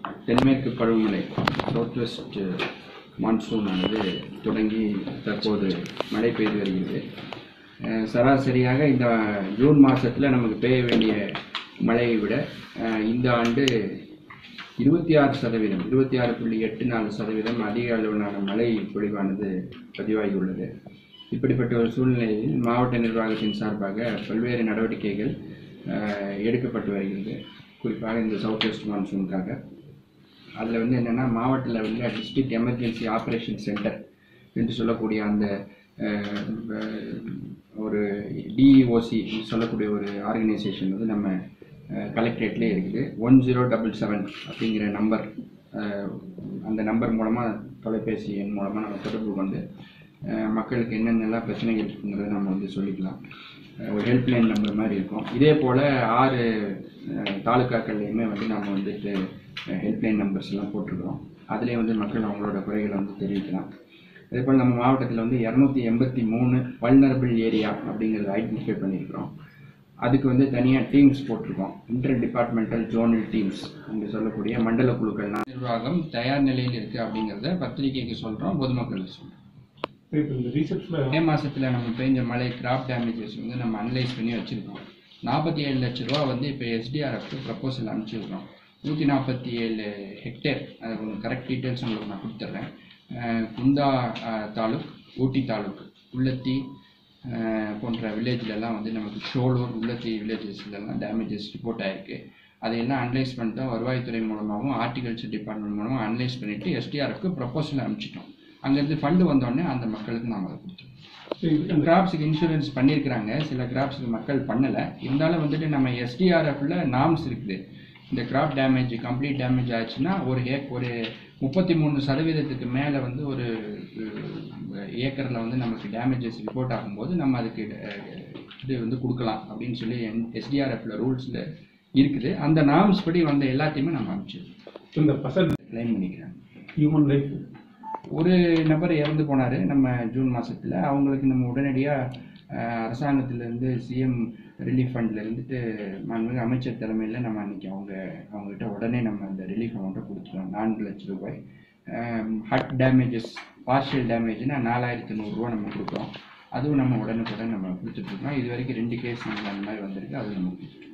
தென்மேற்கு பருவமழை south west monsoon ஆனது தொடங்கி தற்போது மழை பெய்து வருகிறது அஹ் சராசரியாக இந்த ஜூன் மாதத்தில் நமக்கு பெய்ய வேண்டிய மழையை விட அஹ் இந்த ஆண்டு இருபத்தி ஆறு சதவீதம் இருபத்தி ஆறு புள்ளி எட்டு நாலு சதவீதம் அதிக அளவிலான மழை பொழிவானது பதிவாகியுள்ளது இப்படிப்பட்ட ஒரு சூழ்நிலையில் மாவட்ட நிர்வாகத்தின் சார்பாக பல்வேறு நடவடிக்கைகள் அஹ், எடுக்கப்பட்டு வருகிறது குறிப்பாக இந்த சவுத் வெஸ்ட் மான்சூனுக்காக அதில் வந்து என்னென்னா மாவட்ட லெவலில் டிஸ்ட்ரிக்ட் எமர்ஜென்சி ஆப்ரேஷன் சென்டர் என்று சொல்லக்கூடிய அந்த அஹ், அஹ், ஒரு டிஇஓசி சொல்லக்கூடிய ஒரு ஆர்கனைசேஷன் வந்து நம்ம கலெக்டரேட்லேயே இருக்குது ஒன் ஜீரோ டபுள் செவன் அப்படிங்கிற நம்பர் அந்த நம்பர் மூலமாக தொலைபேசி எண் மூலமாக நம்ம தொடர்பு கொண்டு அஹ், மக்களுக்கு என்னென்னலாம் பிரச்சனைகள் இருக்குங்கிறத நம்ம வந்து சொல்லிக்கலாம் அஹ், ஒரு ஹெல்ப்லைன் நம்பர் மாதிரி இருக்கும் இதே போல் ஆறு அஹ், தாலுக்காக்கள்லையுமே வந்து நம்ம வந்துட்டு ஹெல்ப்லைன் நம்பர்ஸ் எல்லாம் போட்டிருக்கிறோம் அதிலே வந்து மக்கள் அவங்களோட குறைகளை வந்து தெரிவிக்கலாம் அதே போல் நம்ம மாவட்டத்தில் வந்து இரநூத்தி எண்பத்தி மூணு வல்னரபிள் ஏரியா அப்படிங்கிறத ஐடென்டிஃபை பண்ணியிருக்கிறோம் அதுக்கு வந்து தனியாக டீம்ஸ் போட்டிருக்கோம் இன்டர் டிபார்ட்மெண்டல் ஜோனல் டீம்ஸ் என்று சொல்லக்கூடிய மண்டல குழுக்கள் நிர்வாகம் தயார் நிலையில் இருக்குது அப்படிங்கிறத பத்திரிகைக்கு சொல்கிறோம் பொதுமக்களுக்கு சொல்கிறோம் இப்போ இந்த ரீசெட்ல மே மாசத்துல நம்ம பெஞ்ச மழை கிராப் டேமேஜஸ் வந்து நம்ம அனலைஸ் பண்ணி வச்சிருக்கோம் நாற்பத்தி ஏழு லட்ச ரூபா வந்து இப்போ எஸ்டிஆர்எஃப்க்கு ப்ரப்போசல் அனுப்பிச்சிருக்கோம் நூற்றி நாற்பத்தி ஏழு ஹெக்டேர் அது கொஞ்சம் கரெக்ட் டீட்டெயில்ஸ் உங்களுக்கு நான் கொடுத்துட்றேன் அஹ் குந்தா அஹ், தாலுக் ஊட்டி தாலுக் உள்ளத்தி அஹ், போன்ற வில்லேஜ்லலாம் வந்து நமக்கு ஷோலூர் உள்ளத்தி வில்லேஜஸ்லலாம் டேமேஜஸ் ரிப்போர்ட் ஆயிருக்கு அதையெல்லாம் அனலைஸ் பண்ணிட்டு வருவாய்த்துறை மூலமாகவும் ஹார்டிகல்ச்சர் டிபார்ட்மெண்ட் மூலமாக அனலைஸ் பண்ணிவிட்டு எஸ்டிஆர்எஃப்க்கு ப்ரப்போசல் அனுப்பிச்சிட்டோம் அங்கேருந்து ஃபண்டு வந்தோடனே அந்த மக்களுக்கு நாம் அதை கொடுத்துருவோம் கிராப்ஸுக்கு இன்சூரன்ஸ் பண்ணியிருக்கிறாங்க சில கிராப்ஸுக்கு மக்கள் பண்ணலை இருந்தாலும் வந்துட்டு நம்ம எஸ்டிஆர்எஃப்ல நாம்ஸ் இருக்குது இந்த கிராப் டேமேஜ் கம்ப்ளீட் டேமேஜ் ஆச்சுன்னா ஒரு ஏக் ஒரு முப்பத்தி மூணு சதவீதத்துக்கு மேலே வந்து ஒரு ஏக்கரில் வந்து நமக்கு டேமேஜஸ் ரிப்போர்ட் ஆகும்போது நம்ம அதுக்கு அஹ், இது வந்து கொடுக்கலாம் அப்படின்னு சொல்லி எஸ்டிஆர்எஃப்ல ரூல்ஸில் இருக்குது அந்த நாம்ஸ் படி வந்த எல்லாத்தையுமே நம்ம அனுப்பிச்சிருக்கோம் இந்த பசல் கிளைம் பண்ணிக்கிறேன் ஹியூமன் லைஃப் ஒரு நபர் இறந்து போனார் நம்ம ஜூன் மாதத்தில் அவங்களுக்கு நம்ம உடனடியாக அரசாங்கத்திலேருந்து சிஎம் ரிலீஃப் ஃபண்டில் இருந்துட்டு மாண்புமிகு அமைச்சர் தலைமையில் நம்ம அன்றைக்கி அவங்க அவங்ககிட்ட உடனே நம்ம அந்த ரிலீஃப் அமௌண்ட்டை கொடுத்துட்டோம் நான்கு லட்ச ரூபாய் ஹட் டேமேஜஸ் பார்ஷியல் டேமேஜ்னா நாலாயிரத்தி நூறுரூவா நம்ம கொடுக்குறோம் அதுவும் நம்ம உடனுக்குடன் நம்ம கொடுத்துட்ருக்கோம் இது வரைக்கும் ரெண்டு கேஸ் நம்ம அந்த மாதிரி வந்திருக்கு அதுவும் நம்ம கொடுத்துட்ருக்கோம்